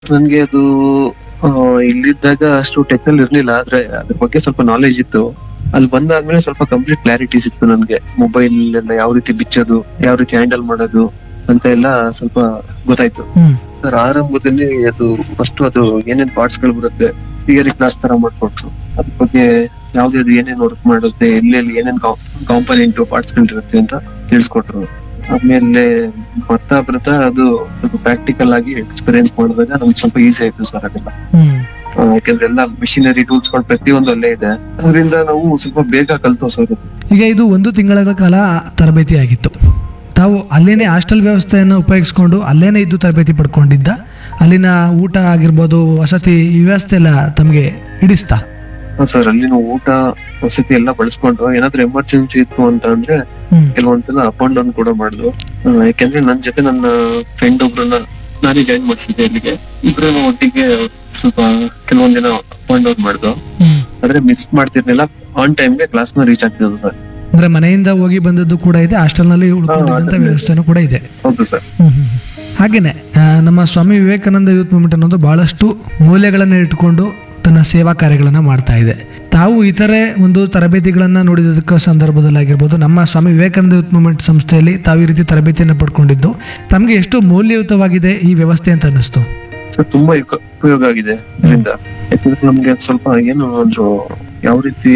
ನನ್ಗೆ ಅದು ಆ, ಇಲ್ಲಿದ್ದಾಗ ಅಷ್ಟು ಟೆಕ್ನಲ್ ಇರ್ಲಿಲ್ಲ ಆದ್ರೆ ಅದ್ರ ಬಗ್ಗೆ ಸ್ವಲ್ಪ ನಾಲೆಜ್ ಇತ್ತು ಅಲ್ಲಿ ಬಂದಾದ್ಮೇಲೆ ಸ್ವಲ್ಪ ಕಂಪ್ಲೀಟ್ ಕ್ಲಾರಿಟಿ ಸಿಕ್ತು ನನ್ಗೆ ಮೊಬೈಲ್ ಎಲ್ಲ ಯಾವ ರೀತಿ ಬಿಚ್ಚೋದು ಯಾವ ರೀತಿ ಹ್ಯಾಂಡಲ್ ಮಾಡೋದು ಅಂತ ಎಲ್ಲ ಸ್ವಲ್ಪ ಗೊತ್ತಾಯ್ತು ಹ್ಮ್ ಸರ್ ಆರಂಭದಲ್ಲಿ ಅದು ಫಸ್ಟ್ ಅದು ಏನೇನ್ ಪಾರ್ಟ್ಸ್ ಗಳು ಬರುತ್ತೆ ಥಿಯರಿ ಕ್ಲಾಸ್ ತರ ಮಾಡ್ಕೊಟ್ರು ಅದ್ರ ಬಗ್ಗೆ ಯಾವ್ದು ಏನೇನ್ ವರ್ಕ್ ಮಾಡುತ್ತೆ ಎಲ್ಲೆಲ್ಲಿ ಏನೇನ್ ಕಾಂಪನೆಂಟ್ ಪಾರ್ಟ್ಸ್ ಗಳಿರುತ್ತೆ ಅಂತ ತಿಳಿಸ್ಕೊಟ್ರು ಆಮೇಲೆ ಬರ್ತಾ ಬರ್ತಾ ಅದು ಸ್ವಲ್ಪ ಪ್ರಾಕ್ಟಿಕಲ್ ಆಗಿ ಎಕ್ಸ್ಪೀರಿಯನ್ಸ್ ಮಾಡಿದಾಗ ನಮ್ಗೆ ಸ್ವಲ್ಪ ಈಸಿ ಆಯ್ತು ಸರ್ ಅದೆಲ್ಲ ಹ್ಮ್ ಆ, ಯಾಕಂದ್ರೆ ಎಲ್ಲ ಮಿಷಿನರಿ ಟೂಲ್ಸ್ ಗಳು ಪ್ರತಿಯೊಂದು ಅಲ್ಲೇ ಇದೆ ಅದರಿಂದ ನಾವು ಸ್ವಲ್ಪ ಬೇಗ ಕಲ್ತು ಸರ್ ಈಗ ಇದು ಒಂದು ತಿಂಗಳ ಕಾಲ ತರಬೇತಿ ಆಗಿತ್ತು ತಾವು ಅಲ್ಲೇನೆ ಹಾಸ್ಟೆಲ್ ವ್ಯವಸ್ಥೆಯನ್ನು ಉಪಯೋಗಿಸ್ಕೊಂಡು ಅಲ್ಲೇನೆ ಇದ್ದು ತರಬೇತಿ ಪಡ್ಕೊಂಡಿದ್ದ ಅಲ್ಲಿನ ಊಟ ಆಗಿರ್ಬೋದು ವಸತಿ ಈ ವ್ಯವಸ್ಥೆ ಎಲ್ಲ ತಮಗೆ ಹಿಡಿಸ್ತಾ ಸರ್ ಅಲ್ಲಿನ ಊಟ ವಸತಿ ಎಲ್ಲ ಬಳಸ್ಕೊಂಡು ಏನಾದ್ರೂ ಎಮರ್ಜೆನ್ಸಿ ಇತ್ತು ಅಂತ ಅಂದ್ರೆ ಹ್ಮ್ ಕೆಲವೊಂದ್ಸಲ ಅಪ್ ಅಂಡ್ ಡೌನ್ ಕೂಡ ಮಾಡುದು ಆ, ಯಾಕೆಂದ್ರೆ ನನ್ ಜೊತೆ ನನ್ನ ಫ್ರೆಂಡ್ ಒಬ್ರನ್ನ ನಾನೇ ಜಾಯಿನ್ ಮಾಡ್ಸಿದ್ದೆ ಇಲ್ಲಿಗೆ ಇಬ್ರು ಒಟ್ಟಿಗೆ ಸ್ವಲ್ಪ ಕೆಲವೊಂದ್ ದಿನ ಅಪ್ ಅಂಡ್ ಡೌನ್ ಮಾಡುದು ಹ್ಮ್ ಆದ್ರೆ ಮಿಸ್ ಮಾಡ್ತಿರ್ಲಿಲ್ಲ ಆನ್ ಟೈಮ್ಗೆ ಕ್ಲಾಸ್ ನ ರೀಚ್ ಆಗ್ತಿದ್ದು ಸರ್ ಅಂದ್ರೆ ಮನೆಯಿಂದ ಹೋಗಿ ಬಂದದ್ದು ಕೂಡ ಇದೆ ಹಾಸ್ಟೆಲ್ನಲ್ಲಿ ಉಳ್ಕೊಂಡಿದ್ದಂಥ ಅದೇ. ವ್ಯವಸ್ಥೆನೂ ಕೂಡ ಇದೆ ಹೌದು ಸರ್ ಹ್ಮ್ ಹ್ಮ್. ಹಾಗೇನೆ ಆ, ನಮ್ಮ ಸ್ವಾಮಿ ವಿವೇಕಾನಂದ ಯೂತ್ ಮೂವ್ಮೆಂಟ್ ಅನ್ನೋದು ಬಹಳಷ್ಟು ಮೌಲ್ಯಗಳನ್ನು ಇಟ್ಕೊಂಡು ತನ್ನ ಸೇವಾ ಕಾರ್ಯಗಳನ್ನು ಮಾಡ್ತಾ ಇದೆ ತಾವು ಇತರೆ ಒಂದು ತರಬೇತಿಗಳನ್ನು ನೋಡಿದ್ದಕ್ಕ ಸಂದರ್ಭದಲ್ಲಿ ಆಗಿರ್ಬೋದು ನಮ್ಮ ಸ್ವಾಮಿ ವಿವೇಕಾನಂದ ಯೂತ್ ಮೂವ್ಮೆಂಟ್ ಸಂಸ್ಥೆಯಲ್ಲಿ ತಾವು ಈ ರೀತಿ ತರಬೇತಿಯನ್ನು ಪಡ್ಕೊಂಡಿದ್ದು ತಮಗೆ ಎಷ್ಟು ಮೌಲ್ಯಯುತವಾಗಿದೆ ಈ ವ್ಯವಸ್ಥೆ ಅಂತ ಅನ್ನಿಸ್ತು ಸರ್ ತುಂಬಾ ಉಪ- ಉಪಯೋಗ ಆಗಿದೆ ಇದರಿಂದ ಯಾಕಂದ್ರೆ ನಮ್ಗೆ ಅದ್ ಸ್ವಲ್ಪ ಏನು ಅಂದ್ರು ಯಾವ ರೀತಿ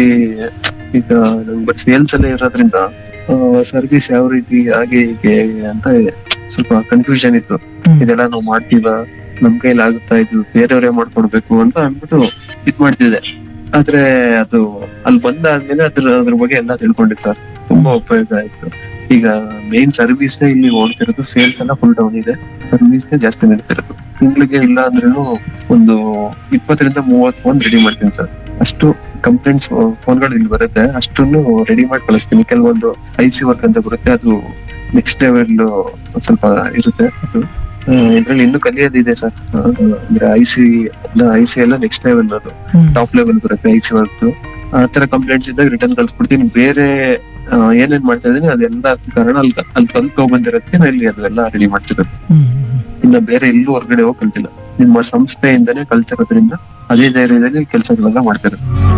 ಈಗ ಬಟ್ ಸೇಲ್ಸ್ ಅಲ್ಲೇ ಇರೋದ್ರಿಂದ ಸರ್ವಿಸ್ ಯಾವ ರೀತಿ ಹಾಗೆ ಹೀಗೆ ಅಂತ ಸ್ವಲ್ಪ ಕನ್ಫ್ಯೂಷನ್ ಇತ್ತು ಹ್ಮ್. ಇದೆಲ್ಲ ನಾವು ಮಾಡ್ತೀವ ನಮ್ ಕೈಲಿ ಆಗುತ್ತಾ ಇದು ಬೇರೆಯವರೇ ಮಾಡ್ಕೊಡ್ಬೇಕು ಅಂತ ಅಂದ್ಬಿಟ್ಟು ಇದ್ ಮಾಡ್ತಿದ್ದೆ ಆದ್ರೆ ಅದು ಅಲ್ಲಿ ಬಂದಾದ್ಮೇಲೆ ಅದ್ರ ಅದ್ರ ಬಗ್ಗೆ ಎಲ್ಲ ತಿಳ್ಕೊಂಡಿದ್ದು ಸರ್ ತುಂಬಾ ಉಪಯೋಗ ಆಯ್ತು ಈಗ ಮೇನ್ ಸರ್ವಿಸ್ ಇಲ್ಲಿ ಓಡ್ತಿರೋದು ಸೇಲ್ಸ್ ಎಲ್ಲ ಫುಲ್ ಡೌನ್ ಇದೆ ಸರ್ವಿಸ್ ಜಾಸ್ತಿ ನಡೀತಿರೋದು ತಿಂಗಳಿಗೆ ಇಲ್ಲ ಅಂದ್ರೂ ಒಂದು ಇಪ್ಪತ್ತರಿಂದ ಮೂವತ್ ಫೋನ್ ರೆಡಿ ಮಾಡ್ತೀನಿ ಸರ್ ಅಷ್ಟು ಕಂಪ್ಲೇಂಟ್ಸ್ ಫೋನ್ಗಳು ಇಲ್ಲಿ ಬರುತ್ತೆ ಅಷ್ಟನ್ನು ರೆಡಿ ಮಾಡಿ ಕಳಿಸ್ತೀನಿ ಕೆಲವೊಂದು ಐ ಸಿ ವರ್ಕ್ ಅಂತ ಬರುತ್ತೆ ಅದು ನೆಕ್ಸ್ಟ್ ಲೆವೆಲ್ ಸ್ವಲ್ಪ ಇರುತ್ತೆ ಅದು ಇದ್ರಲ್ಲಿ ಇನ್ನೂ ಕಲಿಯೋದಿದೆ ಸರ್ ಅಂದ್ರೆ ಐ ಸಿ ಐ ಸಿ ಎಲ್ಲ ನೆಕ್ಸ್ಟ್ ಲೆವೆಲ್ ಅದು ಹ್ಮ್. ಟಾಪ್ ಲೆವೆಲ್ ಬರುತ್ತೆ ಐ ಸಿ ವರ್ಕ್ ಆ ತರ ಕಂಪ್ಲೇಂಟ್ಸ್ ಇದ್ದಾಗ ರಿಟರ್ನ್ ಕಳ್ಸ್ಬಿಡ್ತೀನಿ ಬೇರೆ ಆ, ಏನೇನ್ ಮಾಡ್ತಾ ಇದೀನಿ ಅದೆಲ್ಲ ಕಾರಣ ಅಲ್ಲಿ ಅಲ್ಲಿ ಕಲ್ತ್ಕೊ ಬಂದಿರೋದಕ್ಕೆ ನಾನು ಇಲ್ಲಿ ಅದೆಲ್ಲ ರೆಡಿ ಮಾಡ್ತಿರೋದು ಹ್ಮ್, ಹ್ಮ್, ಇನ್ನ ಬೇರೆ ಎಲ್ಲೂ ಹೊರಗಡೆ ಹೋಗಿ ಕಲ್ತಿಲ್ಲ ನಿಮ್ಮ ಸಂಸ್ಥೆಯಿಂದನೇ ಕಲ್ತಿರೋದ್ರಿಂದ ಅದೇ ಧೈರ್ಯದಲ್ಲಿ ಕೆಲಸಗಳೆಲ್ಲ ಮಾಡ್ತಿರೋದು